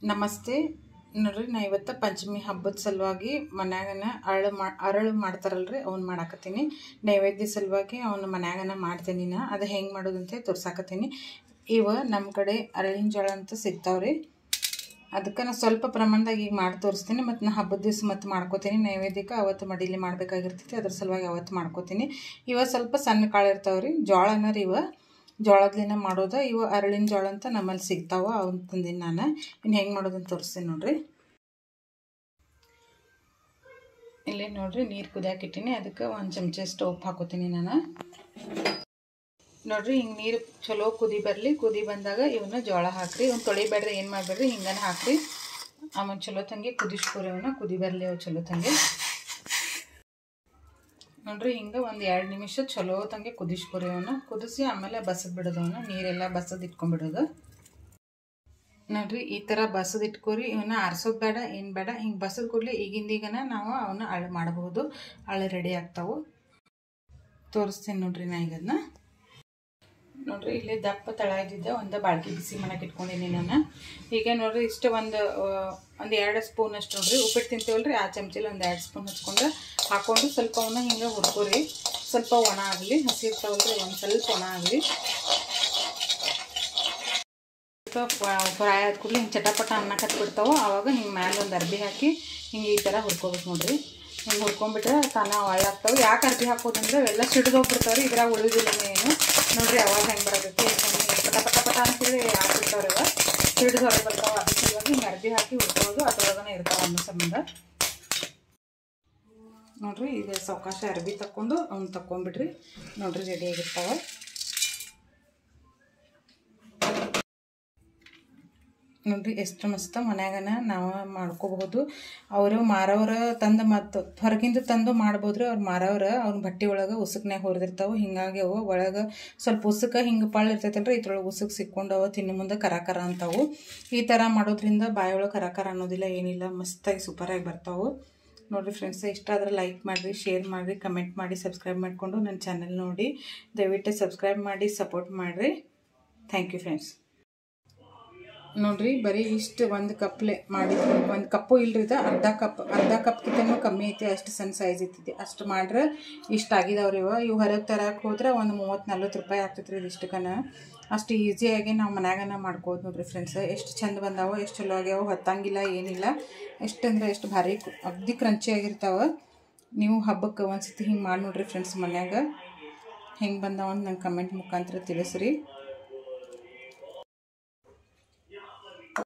ನಮಸ್ತೆ ನೋಡ್ರಿ ನಾ ಇವತ್ತು ಪಂಚಮಿ ಹಬ್ಬದ ಸಲುವಾಗಿ ಮನ್ಯಾಗನ ಅರಳು ಮಾ ಅರಳು ಮಾಡ್ತಾರಲ್ರಿ ಅವ್ನ ಮಾಡಾಕತ್ತೀನಿ ನೈವೇದ್ಯ ಸಲುವಾಗಿ ಅವನ್ನ ಮನ್ಯಾಗನ ಮಾಡ್ತೀನಿ ನಾ ಅದು ಹೆಂಗೆ ಮಾಡೋದಂತ ತೋರ್ಸಾಕತ್ತೀನಿ ಇವ ನಮ್ಮ ಕಡೆ ಅರಳಿನ ಜೋಳ ಅಂತ ಸಿಗ್ತಾವ್ರಿ ಅದಕ್ಕೆ ನಾನು ಸ್ವಲ್ಪ ಪ್ರಮಾಣದಾಗ ಈಗ ಮಾಡಿ ತೋರಿಸ್ತೀನಿ ಮತ್ತು ನಾ ಹಬ್ಬದ ದಿವಸ ಮತ್ತೆ ಮಾಡ್ಕೋತೀನಿ ನೈವೇದ್ಯಕ್ಕೆ ಅವತ್ತು ಮಡಿಲಿ ಮಾಡಬೇಕಾಗಿರ್ತೈತಿ ಅದ್ರ ಸಲುವಾಗಿ ಅವತ್ತು ಮಾಡ್ಕೋತೀನಿ ಇವ ಸ್ವಲ್ಪ ಸಣ್ಣ ಕಾಳು ಇರ್ತಾವ್ರಿ ಜೋಳನ ರೀ ಇವ ಜೋಳದ್ಲಿನ ಮಾಡೋದು ಇವು ಅರಳಿನ ಜೋಳ ಅಂತ ನಮ್ಮಲ್ಲಿ ಸಿಗ್ತಾವ ಅವನ್ನ ತಂದೀನಿ ನಾನು ಇನ್ನು ಹೆಂಗೆ ಮಾಡೋದಂತ ತೋರಿಸ್ತೀನಿ ನೋಡ್ರಿ ಇಲ್ಲೇ ನೋಡ್ರಿ ನೀರು ಕುದಿಯಾಕಿಟ್ಟಿನಿ ಅದಕ್ಕೆ ಒಂದು ಚಮಚಷ್ಟು ಉಪ್ಪು ಹಾಕೋತೀನಿ ನಾನು ನೋಡ್ರಿ ಹಿಂಗೆ ನೀರು ಚಲೋ ಕುದಿ ಬರಲಿ ಕುದಿ ಬಂದಾಗ ಇವನ್ನ ಜೋಳ ಹಾಕ್ರಿ ಇವ್ನ ತೊಳಿಬೇಡ್ರಿ ಏನು ಮಾಡಬೇಡ್ರಿ ಹಿಂಗನೆ ಹಾಕ್ರಿ ಆಮೇಲೆ ಚಲೋ ತಂಗಿ ಕುದಿಸ್ಕೊರಿ ಅವನ್ನ ಕುದಿ ಬರಲಿ ಅವು ಚಲೋ ತಂಗಿ ನೋಡ್ರಿ ಹಿಂಗೆ ಒಂದು ಎರಡು ನಿಮಿಷ ಚಲೋ ತಂಗೆ ಕುದಿಸ್ಕೊರಿ ಅವನ್ನ ಕುದಿಸಿ ಆಮೇಲೆ ಬಸದ್ ಬಿಡೋದು ಅವನ್ನ ನೀರೆಲ್ಲ ಬಸದ್ ಇಟ್ಕೊಂಡ್ಬಿಡೋದು ನೋಡ್ರಿ ಈ ಥರ ಬಸದ್ ಇಟ್ಕೊರಿ ಇವನ್ನ ಆರಿಸೋದು ಬೇಡ ಏನು ಬೇಡ ಹಿಂಗೆ ಬಸದ್ ಕೊಡ್ಲಿ ಈಗಿಂದೀಗನ ನಾವು ಅವನ್ನ ಅಳು ಮಾಡಬಹುದು ಅಳು ರೆಡಿ ಆಗ್ತಾವು ತೋರಿಸ್ತೀನಿ ನೋಡ್ರಿ ನಾ ಈಗ ಅದನ್ನ ನೋಡ್ರಿ ಇಲ್ಲಿ ದಪ್ಪ ತಳ ಇದ್ದಿದ್ದ ಒಂದು ಬಾಳ್ಗಿ ಬಿಸಿ ಮಾಡಕ್ಕೆ ಇಟ್ಕೊಂಡಿನಿ ನಾನು ಈಗ ನೋಡ್ರಿ ಇಷ್ಟು ಒಂದು ಒಂದು ಎರಡು ಸ್ಪೂನ್ ಅಷ್ಟು ನೋಡ್ರಿ ಉಪ್ಪಿಟ್ಟು ತಿಂತೀವಲ್ರಿ ಆ ಚಮಚಲ್ಲಿ ಒಂದು ಎರಡು ಸ್ಪೂನ್ ಹಚ್ಕೊಂಡು ಹಾಕೊಂಡು ಸ್ವಲ್ಪ ಅವನ್ನ ಹಿಂಗೆ ಹುರ್ಕೋರಿ ಸ್ವಲ್ಪ ಒಣ ಆಗಲಿ ಹಸಿ ಇರ್ತಾವಲ್ರಿ ಒಂದು ಸ್ವಲ್ಪ ಒಣ ಆಗಲಿ ಸ್ವಲ್ಪ ಫ್ರೈ ಆದ ಕೂಡಲೇ ಹಿಂಗೆ ಚಟಪಟ ಅನ್ನ ಕತ್ಬಿಡ್ತಾವೆ ಆವಾಗ ಹಿಂಗೆ ಮ್ಯಾಲೆ ಒಂದು ಅರ್ಬಿ ಹಾಕಿ ಹಿಂಗೆ ಈ ಥರ ಹುರ್ಕೋಬೇಕು ನೋಡ್ರಿ ಹಿಂಗೆ ಹುರ್ಕೊಂಡ್ಬಿಟ್ರೆ ತಾನ ಒಳ್ಳಾಗ್ತಾವೆ ಯಾಕೆ ಅರ್ಬಿ ಹಾಕೋದಂದ್ರೆ ಅವೆಲ್ಲ ಸಿಡ್ದು ಹೋಗ್ಬಿಡ್ತಾವ್ರಿ ಇದ್ರಾಗ ಉಳಿದಿಲ್ಲ ಏನು ನೋಡ್ರಿ ಅವಾಗ ಹೆಂಗೆ ಬರಬೇಕು ಪಟ ಪಟ ಪಟ ಅಂತೇಳಿ ಹಾಕ್ಬಿಡ್ತಾವ್ರಿ ಇವ ಸಿಡ್ದು ಹೊರಗೆ ಬರ್ತಾವೆ ಅದ್ರ ಸಲುವಾಗಿ ಹಿಂಗೆ ಅರ್ಬಿ ಹಾಕಿ ಹುರ್ಕೋದು ಅದ್ರೊಳಗನೆ ಇರ್ತಾವೆ ಅನ್ನೋ ಸಂಬಂಧ ನೋಡ್ರಿ ಈಗ ಸಾವಕಾಶ ಅರ್ಬಿ ತಕ್ಕೊಂಡು ಅವ್ನು ತಕ್ಕೊಂಬಿಡ್ರಿ ನೋಡ್ರಿ ರೆಡಿ ಆಗಿರ್ತಾವೆ ನೋಡ್ರಿ ಎಷ್ಟು ಮಸ್ತ್ ಮನ್ಯಾಗನ ನಾವು ಮಾಡ್ಕೋಬಹುದು ಅವರು ಮಾರವ್ರ ತಂದು ಮತ್ತು ಹೊರಗಿಂದ ತಂದು ಮಾಡ್ಬೋದ್ರಿ ಅವ್ರು ಮಾರವ್ರ ಅವ್ರ ಬಟ್ಟೆ ಒಳಗೆ ಉಸುಕ್ನ್ಯಾಗ ಹೊರದಿರ್ತಾವೆ ಹಿಂಗಾಗಿ ಅವು ಒಳಗೆ ಸ್ವಲ್ಪ ಉಸುಕ ಹಿಂಗೆ ಪಳ್ಳ ಇರ್ತೈತಲ್ರಿ ಇದ್ರೊಳಗೆ ಉಸುಕ್ ಸಿಕ್ಕೊಂಡವ ತಿನ್ನು ಮುಂದೆ ಕರ ಕರ ಅಂತಾವು ಈ ಥರ ಮಾಡೋದ್ರಿಂದ ಬಾಯೊಳಗೆ ಕರ ಕರ ಅನ್ನೋದಿಲ್ಲ ಏನಿಲ್ಲ ಮಸ್ತಾಗಿ ಸೂಪರಾಗಿ ಬರ್ತಾವೆ ನೋಡಿರಿ ಫ್ರೆಂಡ್ಸ್ ಇಷ್ಟ ಆದ್ರೆ ಲೈಕ್ ಮಾಡಿರಿ ಶೇರ್ ಮಾಡಿರಿ ಕಮೆಂಟ್ ಮಾಡಿ ಸಬ್ಸ್ಕ್ರೈಬ್ ಮಾಡಿಕೊಂಡು ನನ್ನ ಚಾನಲ್ ನೋಡಿ ದಯವಿಟ್ಟು ಸಬ್ಸ್ಕ್ರೈಬ್ ಮಾಡಿ ಸಪೋರ್ಟ್ ಮಾಡಿರಿ ಥ್ಯಾಂಕ್ ಯು ಫ್ರೆಂಡ್ಸ್ ನೋಡ್ರಿ ಬರೀ ಇಷ್ಟು ಒಂದು ಕಪ್ಲೆ ಮಾಡಿದ್ವಿ ಒಂದು ಕಪ್ಪು ಇಲ್ರಿ ಇದು ಅರ್ಧ ಕಪ್ ಅರ್ಧ ಕಪ್ಗಿಂತನೂ ಕಮ್ಮಿ ಐತಿ ಅಷ್ಟು ಸಣ್ಣ ಸೈಜ್ ಇತ್ತಿದೆ ಅಷ್ಟು ಮಾಡ್ರೆ ಇಷ್ಟು ಆಗಿದಾವ್ರಿ ಇವ ಇವು ಹೊರಗೆ ತರಕ್ಕೆ ಹೋದ್ರೆ ಒಂದು ಮೂವತ್ತು ನಲ್ವತ್ತು ರೂಪಾಯಿ ಆಗ್ತೈತೆ ರೀ ಇದಿಷ್ಟಕ್ಕನ ಅಷ್ಟು ಈಸಿಯಾಗಿ ನಾವು ಮನ್ಯಾಗನ ಮಾಡ್ಕೋದು ನೋಡ್ರಿ ಫ್ರೆಂಡ್ಸ್ ಎಷ್ಟು ಚಂದ ಬಂದಾವ ಎಷ್ಟು ಚಲೋ ಆಗ್ಯಾವ ಹೊತ್ತಂಗಿಲ್ಲ ಏನಿಲ್ಲ ಎಷ್ಟು ಅಂದ್ರೆ ಎಷ್ಟು ಭಾರಿ ಅಗ್ದಿ ಕ್ರಂಚಿ ಆಗಿರ್ತಾವೆ ನೀವು ಹಬ್ಬಕ್ಕೆ ಒಂದು ಸತಿ ಹಿಂಗೆ ಮಾಡಿ ನೋಡ್ರಿ ಫ್ರೆಂಡ್ಸ್ ಮನ್ಯಾಗ ಹೆಂಗೆ ಬಂದಾವ ಅಂತ ನಂಗೆ ಕಮೆಂಟ್ ಮುಖಾಂತರ ತಿಳಿಸ್ರಿ